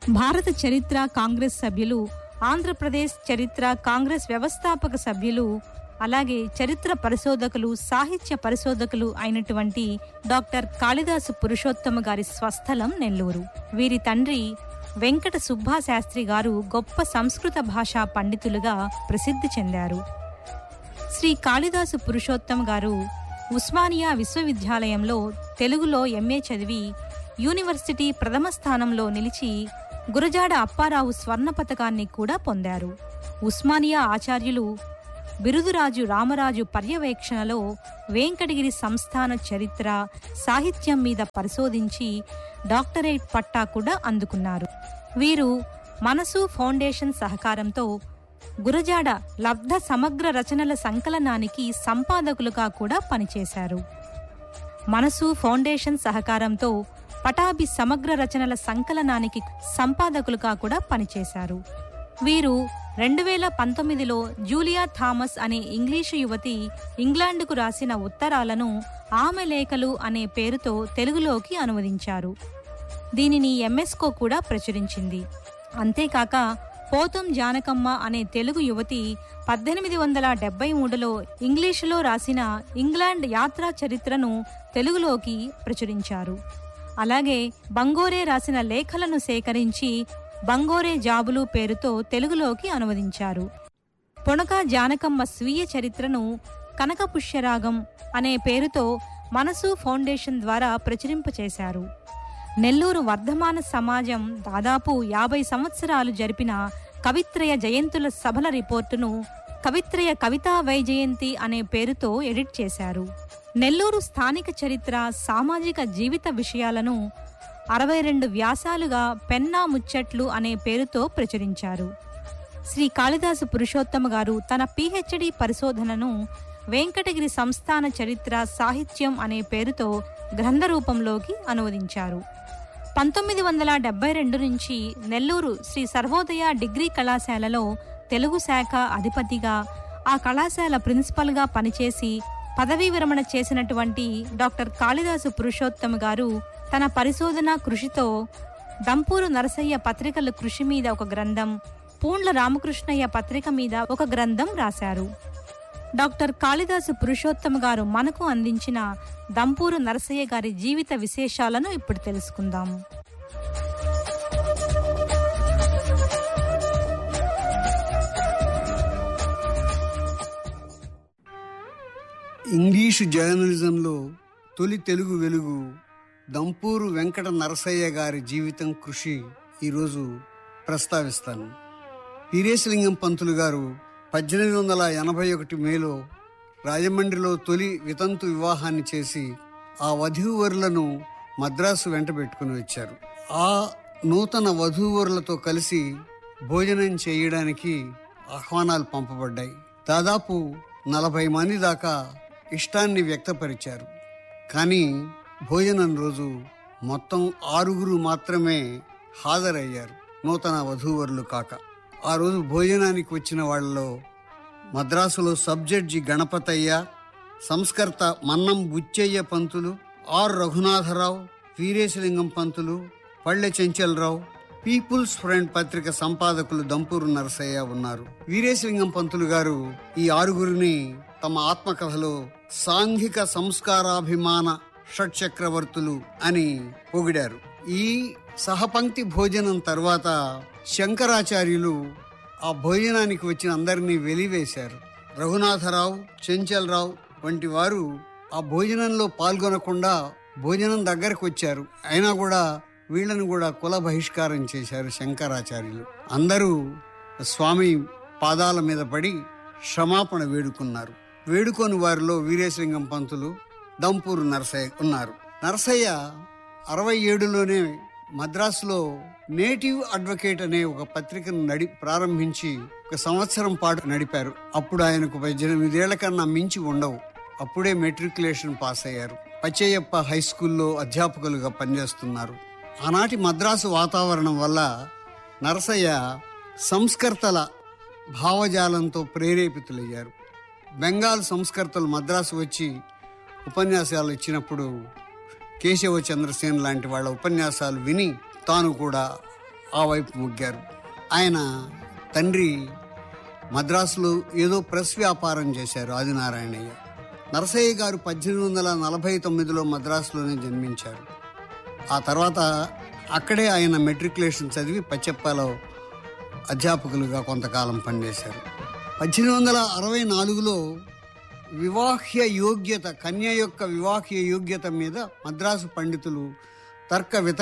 భారత చరిత్ర కాంగ్రెస్ సభ్యులు ఆంధ్రప్రదేశ్ చరిత్ర కాంగ్రెస్ వ్యవస్థాపక సభ్యులు అలాగే చరిత్ర పరిశోధకులు సాహిత్య పరిశోధకులు అయినటువంటి డాక్టర్ కాళిదాసు పురుషోత్తమ గారి స్వస్థలం నెల్లూరు వీరి తండ్రి వెంకట సుబ్బాశాస్త్రి గారు గొప్ప సంస్కృత భాషా పండితులుగా ప్రసిద్ధి చెందారు శ్రీ కాళిదాసు పురుషోత్తం గారు ఉస్మానియా విశ్వవిద్యాలయంలో తెలుగులో ఎంఏ చదివి యూనివర్సిటీ ప్రథమ స్థానంలో నిలిచి గురజాడ అప్పారావు స్వర్ణ పథకాన్ని కూడా పొందారు ఉస్మానియా ఆచార్యులు బిరుదురాజు రామరాజు పర్యవేక్షణలో వెంకటగిరి సంస్థాన చరిత్ర సాహిత్యం మీద పరిశోధించి డాక్టరేట్ పట్టా కూడా అందుకున్నారు వీరు మనసు ఫౌండేషన్ సహకారంతో గురజాడ లబ్ధ సమగ్ర రచనల సంకలనానికి సంపాదకులుగా కూడా పనిచేశారు మనసు ఫౌండేషన్ సహకారంతో పటాభి సమగ్ర రచనల సంకలనానికి సంపాదకులుగా కూడా పనిచేశారు వీరు రెండు వేల పంతొమ్మిదిలో జూలియా థామస్ అనే ఇంగ్లీషు యువతి ఇంగ్లాండ్కు రాసిన ఉత్తరాలను ఆమె లేఖలు అనే పేరుతో తెలుగులోకి అనువదించారు దీనిని ఎంఎస్కో కూడా ప్రచురించింది అంతేకాక పోతం జానకమ్మ అనే తెలుగు యువతి పద్దెనిమిది వందల డెబ్బై మూడులో ఇంగ్లీషులో రాసిన ఇంగ్లాండ్ యాత్రా చరిత్రను తెలుగులోకి ప్రచురించారు అలాగే బంగోరే రాసిన లేఖలను సేకరించి బంగోరే జాబులు పేరుతో తెలుగులోకి అనువదించారు పొనక జానకమ్మ స్వీయ చరిత్రను కనకపుష్యరాగం అనే పేరుతో మనసు ఫౌండేషన్ ద్వారా ప్రచురింపచేశారు నెల్లూరు వర్ధమాన సమాజం దాదాపు యాభై సంవత్సరాలు జరిపిన కవిత్రయ జయంతుల సభల రిపోర్టును కవిత్రయ కవితా వైజయంతి అనే పేరుతో ఎడిట్ చేశారు నెల్లూరు స్థానిక చరిత్ర సామాజిక జీవిత విషయాలను అరవై రెండు వ్యాసాలుగా పెన్నా ముచ్చట్లు అనే పేరుతో ప్రచురించారు శ్రీ కాళిదాసు పురుషోత్తమ గారు తన పిహెచ్డి పరిశోధనను వెంకటగిరి సంస్థాన చరిత్ర సాహిత్యం అనే పేరుతో గ్రంథ రూపంలోకి అనువదించారు పంతొమ్మిది వందల డెబ్బై రెండు నుంచి నెల్లూరు శ్రీ సర్వోదయ డిగ్రీ కళాశాలలో తెలుగు శాఖ అధిపతిగా ఆ కళాశాల ప్రిన్సిపల్గా పనిచేసి పదవీ విరమణ చేసినటువంటి డాక్టర్ కాళిదాసు పురుషోత్తమ గారు తన పరిశోధన కృషితో దంపూరు నరసయ్య పత్రికల కృషి మీద ఒక గ్రంథం పూండ్ల రామకృష్ణయ్య పత్రిక మీద ఒక గ్రంథం రాశారు డాక్టర్ కాళిదాసు పురుషోత్తమ గారు మనకు అందించిన దంపూరు నరసయ్య గారి జీవిత విశేషాలను ఇప్పుడు తెలుసుకుందాం ఇంగ్లీషు జర్నలిజంలో తొలి తెలుగు వెలుగు దంపూరు వెంకట నరసయ్య గారి జీవితం కృషి ఈరోజు ప్రస్తావిస్తాను వీరేశలింగం పంతులు గారు పద్దెనిమిది వందల ఎనభై ఒకటి మేలో రాజమండ్రిలో తొలి వితంతు వివాహాన్ని చేసి ఆ వధూవరులను మద్రాసు వెంట పెట్టుకుని వచ్చారు ఆ నూతన వధూవరులతో కలిసి భోజనం చేయడానికి ఆహ్వానాలు పంపబడ్డాయి దాదాపు నలభై మంది దాకా ఇష్టాన్ని వ్యక్తపరిచారు కానీ భోజనం రోజు మొత్తం ఆరుగురు మాత్రమే హాజరయ్యారు నూతన వధూవరులు కాక ఆ రోజు భోజనానికి వచ్చిన వాళ్ళలో మద్రాసులో సబ్ జడ్జి గణపతయ్య సంస్కర్త Mannam Butchaiah Pantulu R Raghunatharao Veeresalingam Pantulu Palle Chenchalarao people's front పత్రిక సంపాదకులు దంపూరు నరసయ్య ఉన్నారు వీరేశలింగం పంతులు గారు ఈ ఆరుగురిని తమ ఆత్మకథలో సాంఘిక సంస్కారాభిమాన షట్చక్రవర్తులు అని పొగిడారు ఈ సహపంక్తి భోజనం తర్వాత శంకరాచార్యులు ఆ భోజనానికి వచ్చిన అందరినీ వెలివేశారు రఘునాథరావు చెంచలరావు వంటి వారు ఆ భోజనంలో పాల్గొనకుండా భోజనం దగ్గరకు వచ్చారు అయినా కూడా వీళ్ళను కూడా కుల బహిష్కారం చేశారు శంకరాచార్యులు అందరూ స్వామి పాదాల మీద పడి క్షమాపణ వేడుకున్నారు వేడుకొని వారిలో వీరేశలింగం పంతులు దంపూరు నరసయ్య ఉన్నారు నరసయ్య అరవై ఏడులోనే మద్రాసులో నేటివ్ అడ్వకేట్ అనే ఒక పత్రికను నడి ప్రారంభించి ఒక సంవత్సరం పాటు నడిపారు అప్పుడు ఆయనకు పద్దెనిమిదేళ్ల కన్నా మించి ఉండవు అప్పుడే మెట్రికులేషన్ పాస్ అయ్యారు పచ్చయ్యప్ప హై స్కూల్లో అధ్యాపకులుగా పనిచేస్తున్నారు ఆనాటి మద్రాసు వాతావరణం వల్ల నరసయ్య సంస్కర్తల భావజాలంతో ప్రేరేపితులయ్యారు బెంగాల్ సంస్కర్తలు మద్రాసు వచ్చి ఉపన్యాసాలు ఇచ్చినప్పుడు కేశవ చంద్రసేన్ లాంటి వాళ్ళ ఉపన్యాసాలు విని తాను కూడా ఆ వైపు మొగ్గారు ఆయన తండ్రి మద్రాసులో ఏదో ప్రెస్ వ్యాపారం చేశారు ఆదినారాయణయ్య నరసయ్య గారు పద్దెనిమిది వందల నలభై తొమ్మిదిలో మద్రాసులోనే జన్మించారు ఆ తర్వాత అక్కడే ఆయన మెట్రికులేషన్ చదివి పచ్చెప్పాలో అధ్యాపకులుగా కొంతకాలం పనిచేశారు పద్దెనిమిది వందల అరవై నాలుగులో వివాహ్య యోగ్యత కన్య యొక్క వివాహ్య యోగ్యత మీద మద్రాసు పండితులు తర్క విత